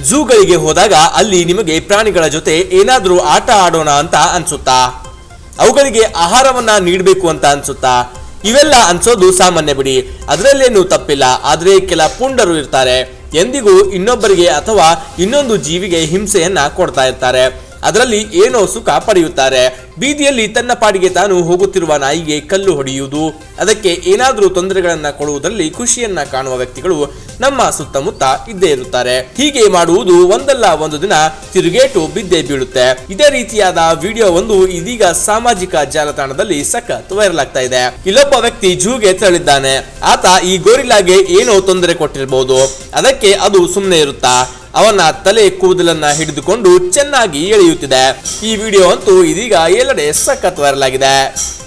ಝೂಗಳಿಗೆ ಹೋದಾಗ ಅಲ್ಲಿ ನಿಮಗೆ ಪ್ರಾಣಿಗಳ ಜೊತೆ ಏನಾದ್ರೂ ಆಟ ಆಡೋಣ ಅಂತ ಅನ್ಸುತ್ತಾ ಅವುಗಳಿಗೆ ಆಹಾರವನ್ನ ನೀಡಬೇಕು ಅಂತ ಅನ್ಸುತ್ತಾ ಇವೆಲ್ಲ ಅನ್ಸೋದು ಸಾಮಾನ್ಯ ಬಿಡಿ ಅದರಲ್ಲೇನು ತಪ್ಪಿಲ್ಲ ಆದ್ರೆ ಕೆಲ ಪುಂಡರು ಇರ್ತಾರೆ ಎಂದಿಗೂ ಇನ್ನೊಬ್ಬರಿಗೆ ಅಥವಾ ಇನ್ನೊಂದು ಜೀವಿಗೆ ಹಿಂಸೆಯನ್ನ ಕೊಡ್ತಾ ಇರ್ತಾರೆ ಅದರಲ್ಲಿ ಏನೋ ಸುಖ ಪಡೆಯುತ್ತಾರೆ ಬೀದಿಯಲ್ಲಿ ತನ್ನ ಪಾಡಿಗೆ ತಾನು ಹೋಗುತ್ತಿರುವ ನಾಯಿಗೆ ಕಲ್ಲು ಹೊಡೆಯುವುದು ಅದಕ್ಕೆ ಏನಾದರೂ ತೊಂದರೆಗಳನ್ನ ಕೊಡುವುದರಲ್ಲಿ ಖುಷಿಯನ್ನ ಕಾಣುವ ವ್ಯಕ್ತಿಗಳು ನಮ್ಮ ಸುತ್ತಮುತ್ತ ಇದ್ದೇ ಇರುತ್ತಾರೆ ಹೀಗೆ ಮಾಡುವುದು ಒಂದಲ್ಲ ಒಂದು ದಿನ ತಿರುಗೇಟು ಬಿದ್ದೇ ಬೀಳುತ್ತೆ ಇದೇ ರೀತಿಯಾದ ವಿಡಿಯೋ ಒಂದು ಇದೀಗ ಸಾಮಾಜಿಕ ಜಾಲತಾಣದಲ್ಲಿ ಸಖತ್ ವೈರಲ್ ಆಗ್ತಾ ಇದೆ ಇಲ್ಲೊಬ್ಬ ವ್ಯಕ್ತಿ ಜೂಗೆ ತೆರಳಿದ್ದಾನೆ ಆತ ಈ ಗೋರಿಲ್ಲಾಗೆ ಏನೋ ತೊಂದರೆ ಕೊಟ್ಟಿರಬಹುದು ಅದಕ್ಕೆ ಅದು ಸುಮ್ಮನೆ ಇರುತ್ತಾ ಅವನ ತಲೆ ಕೂದಲನ್ನ ಹಿಡಿದುಕೊಂಡು ಚೆನ್ನಾಗಿ ಎಳೆಯುತ್ತಿದೆ ಈ ವಿಡಿಯೋ ಅಂತೂ ಇದೀಗ ಎಲ್ಲೆಡೆ ಸಖತ್ ವೈರಲ್ ಆಗಿದೆ